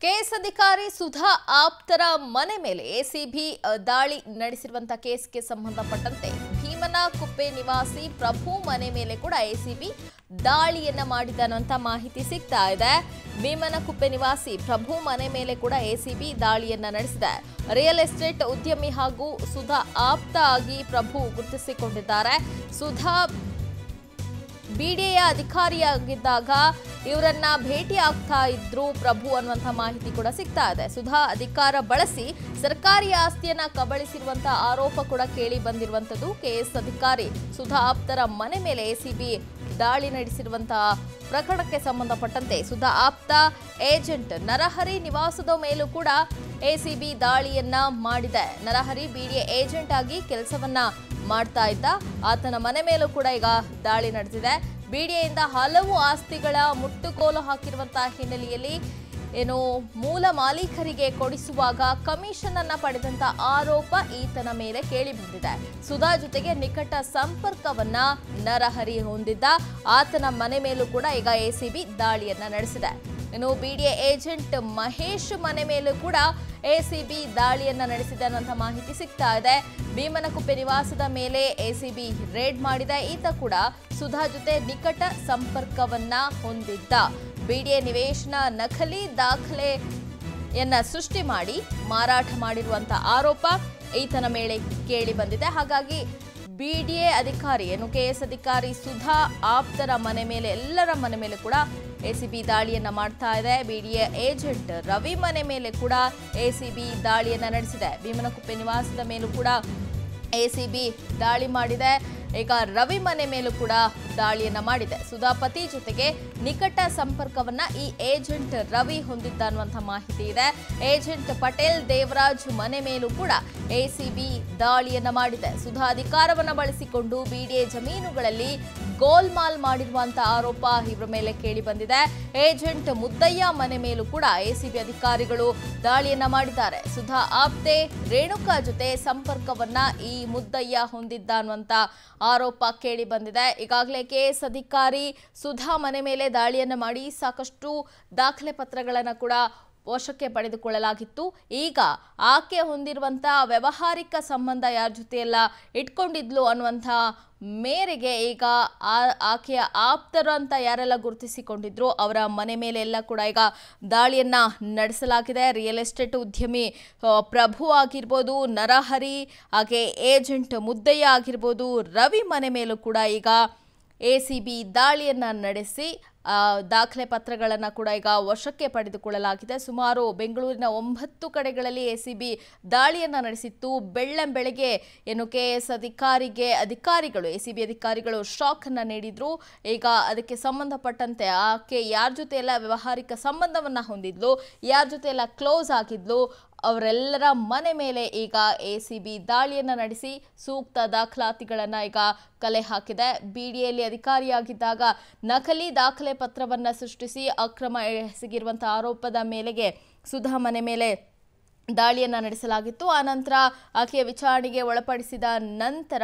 KS ಅಧಿಕಾರಿ ಸುಧಾ ಆಪ್ತರ ಮನೆ ಮೇಲೆ ಎಸಿಬಿ ದಾಳಿ ನಡೆಸಿರುವಂತ ಕೇಸ್ಗೆ ಸಂಬಂಧಪಟ್ಟಂತೆ ಭೀಮನ ಕುಪ್ಪೆ ನಿವಾಸಿ ಪ್ರಭು ಮನೆ ಮೇಲೆ ಕೂಡ ಎಸಿಬಿ ದಾಳಿಯನ್ನ ಮಾಡಿದ ಅನ್ನುವಂತ ಮಾಹಿತಿ ಸಿಗ್ತಾ ಇದೆ ಭೀಮನ ಕುಪ್ಪೆ ನಿವಾಸಿ ಪ್ರಭು ಮನೆ ಮೇಲೆ ಕೂಡ ಎಸಿಬಿ ದಾಳಿಯನ್ನ ನಡೆಸಿದೆ ರಿಯಲ್ ಎಸ್ಟೇಟ್ ಉದ್ಯಮಿ ಹಾಗೂ ಸುಧಾ ಆಪ್ತ ಆಗಿ ಪ್ರಭು ಗುರುತಿಸಿಕೊಂಡಿದ್ದಾರೆ ಸುಧಾ ಬಿಡಿಎಯ ಅಧಿಕಾರಿಯಾಗಿದ್ದಾಗ ಇವರನ್ನ ಭೇಟಿ ಆಗ್ತಾ ಇದ್ರು ಪ್ರಭು ಅನ್ನುವಂಥ ಮಾಹಿತಿ ಕೂಡ ಸಿಗ್ತಾ ಇದೆ ಸುಧಾ ಅಧಿಕಾರ ಬಳಸಿ ಸರ್ಕಾರಿ ಆಸ್ತಿಯನ್ನ ಕಬಳಿಸಿರುವಂತಹ ಆರೋಪ ಕೂಡ ಕೇಳಿ ಬಂದಿರುವಂತದ್ದು ಕೆಎಸ್ ಅಧಿಕಾರಿ ಸುಧಾ ಆಪ್ತರ ಮನೆ ಮೇಲೆ ಎಸಿಬಿ ದಾಳಿ ನಡೆಸಿರುವಂತಹ ಪ್ರಕರಣಕ್ಕೆ ಸಂಬಂಧಪಟ್ಟಂತೆ ಸುಧಾ ಆಪ್ತ ಏಜೆಂಟ್ ನರಹರಿ ನಿವಾಸದ ಮೇಲೂ ಕೂಡ ಎಸಿಬಿ ದಾಳಿಯನ್ನ ಮಾಡಿದೆ ನರಹರಿ ಬಿಡಿಎ ಏಜೆಂಟ್ ಆಗಿ ಕೆಲಸವನ್ನ ಮಾಡ್ತಾ ಇದ್ದ ಆತನ ಮನೆ ಮೇಲೂ ಕೂಡ ಈಗ ದಾಳಿ ನಡೆದಿದೆ ಬಿಡಿಎಯಿಂದ ಹಲವು ಆಸ್ತಿಗಳ ಮುಟ್ಟುಗೋಲು ಹಾಕಿರುವಂತಹ ಹಿನ್ನೆಲೆಯಲ್ಲಿ ಏನು ಮೂಲ ಮಾಲೀಕರಿಗೆ ಕೊಡಿಸುವಾಗ ಕಮಿಷನ್ ಅನ್ನ ಪಡೆದಂತ ಆರೋಪ ಈತನ ಮೇಲೆ ಕೇಳಿ ಬಂದಿದೆ ಸುಧಾ ಜೊತೆಗೆ ನಿಕಟ ಸಂಪರ್ಕವನ್ನ ನರಹರಿ ಹೊಂದಿದ್ದ ಆತನ ಮನೆ ಮೇಲೂ ಕೂಡ ಈಗ ಎಸಿಬಿ ದಾಳಿಯನ್ನ ನಡೆಸಿದೆ ಇನ್ನು ಬಿಡಿಎ ಏಜೆಂಟ್ ಮಹೇಶ್ ಮನೆ ಮೇಲೂ ಕೂಡ ಎಸಿಬಿ ದಾಳಿಯನ್ನ ನಡೆಸಿದೆ ಅನ್ನುವಂಥ ಮಾಹಿತಿ ಸಿಗ್ತಾ ಇದೆ ಭೀಮನಕುಪ್ಪೆ ನಿವಾಸದ ಮೇಲೆ ಎಸಿಬಿ ರೇಡ್ ಮಾಡಿದೆ ಈತ ಕೂಡ ಸುಧಾ ಜೊತೆ ನಿಕಟ ಸಂಪರ್ಕವನ್ನ ಹೊಂದಿದ್ದ ಬಿಡಿಎ ನಿವೇಶನ ನಕಲಿ ದಾಖಲೆಯನ್ನ ಸೃಷ್ಟಿ ಮಾಡಿ ಮಾರಾಟ ಮಾಡಿರುವಂತ ಆರೋಪ ಈತನ ಮೇಲೆ ಕೇಳಿ ಬಂದಿದೆ ಹಾಗಾಗಿ ಬಿಡಿಎ ಅಧಿಕಾರಿ ಏನು ಕೆಎಸ್ ಅಧಿಕಾರಿ ಸುಧಾ ಆಪ್ತರ ಮನೆ ಮೇಲೆ ಎಲ್ಲರ ಮನೆ ಮೇಲೆ ಕೂಡ ಎಸಿಬಿ ದಾಳಿಯನ್ನ ಮಾಡ್ತಾ ಇದೆ ಬಿಡಿಎ ಏಜೆಂಟ್ ರವಿ ಮನೆ ಮೇಲೆ ಕೂಡ ಎಸಿಬಿ ದಾಳಿಯನ್ನ ನಡೆಸಿದೆ ಭೀಮನಕುಪ್ಪೆ ನಿವಾಸದ ಮೇಲೂ ಕೂಡ ಎಸಿಬಿ ದಾಳಿ ಮಾಡಿದೆ ಈಗ ರವಿ ಮನೆ ಮೇಲೂ ಕೂಡ ದಾಳಿಯನ್ನ ಮಾಡಿದೆ ಸುಧಾಪತಿ ಜೊತೆಗೆ ನಿಕಟ ಸಂಪರ್ಕವನ್ನ ಈ ಏಜೆಂಟ್ ರವಿ ಹೊಂದಿದ್ದ ಅನ್ನುವಂಥ ಮಾಹಿತಿ ಇದೆ ಏಜೆಂಟ್ ಪಟೇಲ್ ದೇವರಾಜ್ ಮನೆ ಮೇಲೂ ಕೂಡ ಎಸಿಬಿ ದಾಳಿಯನ್ನ ಮಾಡಿದೆ ಸುಧಾ ಅಧಿಕಾರವನ್ನ ಬಳಸಿಕೊಂಡು ಬಿಡಿಎ ಜಮೀನುಗಳಲ್ಲಿ ಗೋಲ್ಮಾಲ್ ಮಾಡಿರುವಂತಹ ಆರೋಪ ಇವರ ಮೇಲೆ ಕೇಳಿ ಬಂದಿದೆ ಏಜೆಂಟ್ ಮುದ್ದಯ್ಯ ಮನೆ ಮೇಲೂ ಕೂಡ ಎಸಿಬಿ ಅಧಿಕಾರಿಗಳು ದಾಳಿಯನ್ನ ಮಾಡಿದ್ದಾರೆ ಸುಧಾ ಆಪ್ತೆ ರೇಣುಕಾ ಜೊತೆ ಸಂಪರ್ಕವನ್ನ ಈ ಮುದ್ದಯ್ಯ ಹೊಂದಿದ್ದ ಅನ್ನುವಂತ ಆರೋಪ ಕೇಳಿ ಬಂದಿದೆ ಈಗಾಗಲೇ ಕೆಎಸ್ ಅಧಿಕಾರಿ ಸುಧಾ ಮನೆ ಮೇಲೆ ದಾಳಿಯನ್ನ ಮಾಡಿ ಸಾಕಷ್ಟು ದಾಖಲೆ ಪತ್ರಗಳನ್ನ ಕೂಡ ವಶಕ್ಕೆ ಪಡೆದುಕೊಳ್ಳಲಾಗಿತ್ತು ಈಗ ಆಕೆ ಹೊಂದಿರುವಂಥ ವ್ಯಾವಹಾರಿಕ ಸಂಬಂಧ ಯಾರ ಜೊತೆಯೆಲ್ಲ ಇಟ್ಕೊಂಡಿದ್ಲು ಅನ್ನುವಂಥ ಮೇರೆಗೆ ಈಗ ಆ ಆಕೆಯ ಆಪ್ತರು ಅಂತ ಯಾರೆಲ್ಲ ಗುರುತಿಸಿಕೊಂಡಿದ್ರು ಅವರ ಮನೆ ಮೇಲೆ ಎಲ್ಲ ಕೂಡ ಈಗ ದಾಳಿಯನ್ನ ನಡೆಸಲಾಗಿದೆ ರಿಯಲ್ ಎಸ್ಟೇಟ್ ಉದ್ಯಮಿ ಆ, ಪ್ರಭು ಆಗಿರ್ಬೋದು ನರಹರಿ ಹಾಗೆ ಏಜೆಂಟ್ ಮುದ್ದಯ್ಯ ಆಗಿರ್ಬೋದು ರವಿ ಮನೆ ಮೇಲೂ ಕೂಡ ಈಗ ಎ ಸಿ ಬಿ ದಾಳಿಯನ್ನು ನಡೆಸಿ ಆ, ದಾಖಲೆ ಪತ್ರಗಳನ್ನು ಕೂಡ ಈಗ ವಶಕ್ಕೆ ಪಡೆದುಕೊಳ್ಳಲಾಗಿದೆ ಸುಮಾರು ಬೆಂಗಳೂರಿನ ಒಂಬತ್ತು ಕಡೆಗಳಲ್ಲಿ ಎ ಸಿ ಬಿ ದಾಳಿಯನ್ನು ನಡೆಸಿತ್ತು ಬೆಳ್ಳಂಬೆಳಗ್ಗೆ ಏನು ಕೆ ಎಸ್ ಅಧಿಕಾರಿಗೆ ಅಧಿಕಾರಿಗಳು ಎ ಸಿ ಬಿ ಅಧಿಕಾರಿಗಳು ಶಾಕನ್ನು ನೀಡಿದ್ರು ಈಗ ಅದಕ್ಕೆ ಸಂಬಂಧಪಟ್ಟಂತೆ ಆಕೆ ಯಾರ ಜೊತೆ ಎಲ್ಲ ವ್ಯಾವಹಾರಿಕ ಸಂಬಂಧವನ್ನು ಹೊಂದಿದ್ಲು ಯಾರ ಜೊತೆ ಎಲ್ಲ ಕ್ಲೋಸ್ ಆಗಿದ್ಲು ಅವರೆಲ್ಲರ ಮನೆ ಮೇಲೆ ಈಗ ಎ ಸಿ ಬಿ ದಾಳಿಯನ್ನು ನಡೆಸಿ ಸೂಕ್ತ ದಾಖಲಾತಿಗಳನ್ನು ಈಗ ಕಲೆ ಹಾಕಿದೆ ಬಿಡಿಎಲ್ಲಿ ಅಧಿಕಾರಿಯಾಗಿದ್ದಾಗ ನಕಲಿ ದಾಖಲೆ ಪತ್ರವನ್ನು ಸೃಷ್ಟಿಸಿ ಅಕ್ರಮ ಎಸಗಿರುವಂಥ ಆರೋಪದ ಮೇಲೆಗೆ ಸುಧಾ ಮನೆ ಮೇಲೆ ದಾಳಿಯನ್ನು ನಡೆಸಲಾಗಿತ್ತು ಆನಂತರ ಆಕೆಯ ವಿಚಾರಣೆಗೆ ಒಳಪಡಿಸಿದ ನಂತರ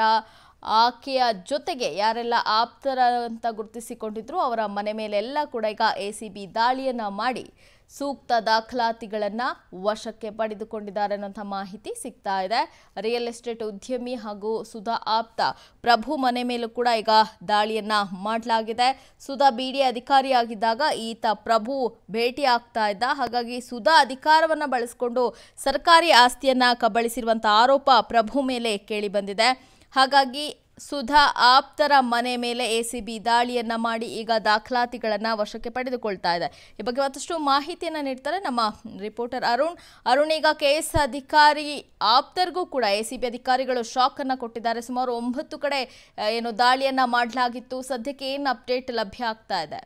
ಆಕೆಯ ಜೊತೆಗೆ ಯಾರೆಲ್ಲ ಆಪ್ತರ ಅಂತ ಗುರುತಿಸಿಕೊಂಡಿದ್ರು ಅವರ ಮನೆ ಮೇಲೆಲ್ಲ ಕೂಡ ಈಗ ಎ ಸಿ ಬಿ ದಾಳಿಯನ್ನು ಮಾಡಿ ಸೂಕ್ತ ದಾಖಲಾತಿಗಳನ್ನು ವಶಕ್ಕೆ ಪಡೆದುಕೊಂಡಿದ್ದಾರೆ ಅನ್ನೋಂಥ ಮಾಹಿತಿ ಸಿಗ್ತಾ ಇದೆ ರಿಯಲ್ ಎಸ್ಟೇಟ್ ಉದ್ಯಮಿ ಹಾಗೂ ಸುಧಾ ಆಪ್ತ ಪ್ರಭು ಮನೆ ಮೇಲೂ ಕೂಡ ಈಗ ದಾಳಿಯನ್ನ ಮಾಡಲಾಗಿದೆ ಸುಧಾ ಬಿಡಿ ಅಧಿಕಾರಿಯಾಗಿದ್ದಾಗ ಈತ ಪ್ರಭು ಭೇಟಿ ಆಗ್ತಾ ಇದ್ದ ಹಾಗಾಗಿ ಸುಧಾ ಅಧಿಕಾರವನ್ನ ಬಳಸಿಕೊಂಡು ಸರ್ಕಾರಿ ಆಸ್ತಿಯನ್ನ ಕಬಳಿಸಿರುವಂಥ ಆರೋಪ ಪ್ರಭು ಮೇಲೆ ಕೇಳಿ ಬಂದಿದೆ ಹಾಗಾಗಿ ಸುಧಾ ಆಪ್ತರ ಮನೆ ಮೇಲೆ ಎ ಸಿ ಬಿ ದಾಳಿಯನ್ನ ಮಾಡಿ ಈಗ ದಾಖಲಾತಿಗಳನ್ನ ವಶಕ್ಕೆ ಪಡೆದುಕೊಳ್ತಾ ಇದೆ ಈ ಬಗ್ಗೆ ಮತ್ತಷ್ಟು ಮಾಹಿತಿಯನ್ನ ನೀಡ್ತಾರೆ ನಮ್ಮ ರಿಪೋರ್ಟರ್ ಅರುಣ್ ಅರುಣ್ ಈಗ ಕೆ ಎಸ್ ಅಧಿಕಾರಿ ಆಪ್ತರಿಗೂ ಕೂಡ ಎ ಸಿ ಬಿ ಅಧಿಕಾರಿಗಳು ಶಾಕ್ ಅನ್ನ ಕೊಟ್ಟಿದ್ದಾರೆ ಸುಮಾರು ಒಂಬತ್ತು ಕಡೆ ಆ, ಏನು ದಾಳಿಯನ್ನ ಮಾಡಲಾಗಿತ್ತು ಸದ್ಯಕ್ಕೆ ಏನು ಅಪ್ಡೇಟ್ ಲಭ್ಯ ಆಗ್ತಾ ಇದೆ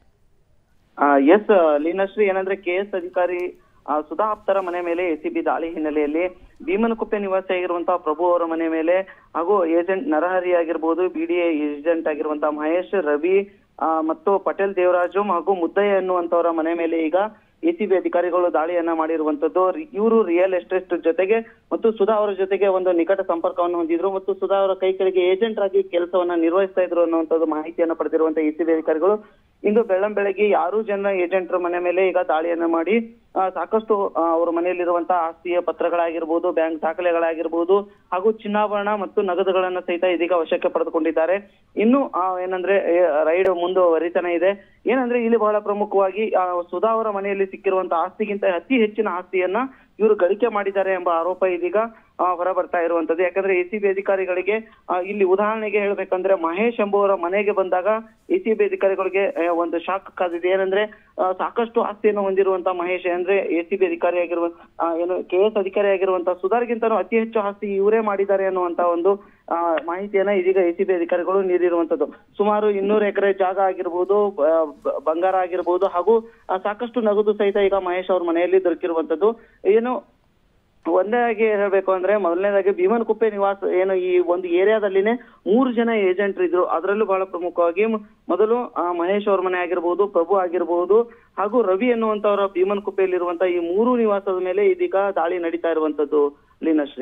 ಎಸ್ ಲೀನಶ್ರೀ ಏನಂದ್ರೆ ಕೆ ಎಸ್ ಅಧಿಕಾರಿ ಆ, ಸುಧಾ ಆಪ್ತರ ಮನೆ ಮೇಲೆ ಎಸಿಬಿ ದಾಳಿ ಹಿನ್ನೆಲೆಯಲ್ಲಿ ಭೀಮನಕುಪ್ಪೆ ನಿವಾಸಿಯಾಗಿರುವಂತಹ ಪ್ರಭು ಅವರ ಮನೆ ಮೇಲೆ ಹಾಗೂ ಏಜೆಂಟ್ ನರಹರಿ ಆಗಿರ್ಬೋದು ಬಿಡಿಎ ಏಜೆಂಟ್ ಆಗಿರುವಂತಹ ಮಹೇಶ್ ರವಿ ಆ, ಮತ್ತು ಪಟೇಲ್ ದೇವರಾಜು ಹಾಗೂ ಮುದ್ದಯ್ಯ ಎನ್ನುವಂತವರ ಮನೆ ಮೇಲೆ ಈಗ ಎಸಿಬಿ ಅಧಿಕಾರಿಗಳು ದಾಳಿಯನ್ನ ಮಾಡಿರುವಂತದ್ದು ಇವರು ರಿಯಲ್ ಎಸ್ಟೇಟ್ ಜೊತೆಗೆ ಮತ್ತು ಸುಧಾ ಅವರ ಜೊತೆಗೆ ಒಂದು ನಿಕಟ ಸಂಪರ್ಕವನ್ನು ಹೊಂದಿದ್ರು ಮತ್ತು ಸುಧಾ ಅವರ ಕೈ ಕೆಳಗೆ ಏಜೆಂಟ್ ಆಗಿ ಕೆಲಸವನ್ನ ನಿರ್ವಹಿಸ್ತಾ ಇದ್ರು ಅನ್ನುವಂಥದ್ದು ಮಾಹಿತಿಯನ್ನ ಪಡೆದಿರುವಂತಹ ಎಸಿಬಿ ಅಧಿಕಾರಿಗಳು ಇಂದು ಬೆಳ್ಳಂ ಬೆಳಗ್ಗೆ ಯಾರು ಜನ ಏಜೆಂಟರ ಮನೆ ಮೇಲೆ ಈಗ ದಾಳಿಯನ್ನ ಮಾಡಿ ಆ, ಸಾಕಷ್ಟು ಆ, ಅವರ ಮನೆಯಲ್ಲಿರುವಂತಹ ಆಸ್ತಿಯ ಪತ್ರಗಳಾಗಿರ್ಬೋದು ಬ್ಯಾಂಕ್ ದಾಖಲೆಗಳಾಗಿರ್ಬೋದು ಹಾಗೂ ಚಿನ್ನಾಭರಣ ಮತ್ತು ನಗದುಗಳನ್ನ ಸಹಿತ ಇದೀಗ ವಶಕ್ಕೆ ಪಡೆದುಕೊಂಡಿದ್ದಾರೆ ಇನ್ನು ಆ, ಏನಂದ್ರೆ ಏ, ರೈಡ್ ಮುಂದುವರಿತಾನೆ ಇದೆ ಏನಂದ್ರೆ ಇಲ್ಲಿ ಬಹಳ ಪ್ರಮುಖವಾಗಿ ಆ, ಸುಧಾ ಅವರ ಮನೆಯಲ್ಲಿ ಸಿಕ್ಕಿರುವಂತಹ ಆಸ್ತಿಗಿಂತ ಅತಿ ಹೆಚ್ಚಿನ ಆಸ್ತಿಯನ್ನ ಇವರು ಗಳಿಕೆ ಮಾಡಿದ್ದಾರೆ ಎಂಬ ಆರೋಪ ಇದೀಗ ಆ, ಹೊರ ಬರ್ತಾ ಇರುವಂತದ್ದು ಯಾಕಂದ್ರೆ ಎಸಿಬಿ ಅಧಿಕಾರಿಗಳಿಗೆ ಆ, ಇಲ್ಲಿ ಉದಾಹರಣೆಗೆ ಹೇಳ್ಬೇಕಂದ್ರೆ ಮಹೇಶ್ ಎಂಬುವರ ಮನೆಗೆ ಬಂದಾಗ ಎಸಿಬಿ ಅಧಿಕಾರಿಗಳಿಗೆ ಆ, ಒಂದು ಶಾಕ್ ಕಾದಿದೆ ಏನಂದ್ರೆ ಆ, ಸಾಕಷ್ಟು ಆಸ್ತಿಯನ್ನು ಹೊಂದಿರುವಂತಹ ಮಹೇಶ್ ಅಂದ್ರೆ ಎಸಿಬಿ ಅಧಿಕಾರಿ ಆಗಿರುವ ಆ, ಏನು ಕೆ ಎಸ್ ಅಧಿಕಾರಿ ಆಗಿರುವಂತಹ ಸುಧಾರ್ಗಿಂತನೂ ಅತಿ ಹೆಚ್ಚು ಆಸ್ತಿ ಇವರೇ ಮಾಡಿದ್ದಾರೆ ಅನ್ನುವಂತ ಒಂದು ಆ, ಮಾಹಿತಿಯನ್ನ ಇದೀಗ ಎಸಿಬಿ ಅಧಿಕಾರಿಗಳು ನೀಡಿರುವಂತದ್ದು ಸುಮಾರು ಇನ್ನೂರು ಎಕರೆ ಜಾಗ ಆಗಿರ್ಬೋದು ಬ- ಬ- ಬಂಗಾರ ಆಗಿರ್ಬೋದು ಹಾಗೂ ಆ, ಸಾಕಷ್ಟು ನಗದು ಸಹಿತ ಈಗ ಮಹೇಶ್ ಅವ್ರ ಮನೆಯಲ್ಲಿ ದೊರಕಿರುವಂತದ್ದು ಏನು ಒಂದಾಗಿ ಹೇಳ್ಬೇಕು ಅಂದ್ರೆ ಮೊದಲನೇದಾಗಿ ಭೀಮನ್ ಕುಪ್ಪೆ ನಿವಾಸ ಏನು ಈ ಒಂದು ಏರಿಯಾದಲ್ಲಿನೇ ಮೂರು ಜನ ಏಜೆಂಟ್ ಇದ್ರು ಅದರಲ್ಲೂ ಬಹಳ ಪ್ರಮುಖವಾಗಿ ಮ- ಮೊದಲು ಆ, ಮಹೇಶ್ ಅವ್ರ ಮನೆ ಆಗಿರ್ಬೋದು ಪ್ರಭು ಆಗಿರ್ಬೋದು ಹಾಗೂ ರವಿ ಎನ್ನುವಂತವರ ಭೀಮನ್ ಕುಪ್ಪೆಯಲ್ಲಿರುವಂತಹ ಈ ಮೂರು ನಿವಾಸದ ಮೇಲೆ ಇದೀಗ ದಾಳಿ ನಡೀತಾ ಇರುವಂತದ್ದು ಲೀನಶ್ರೀ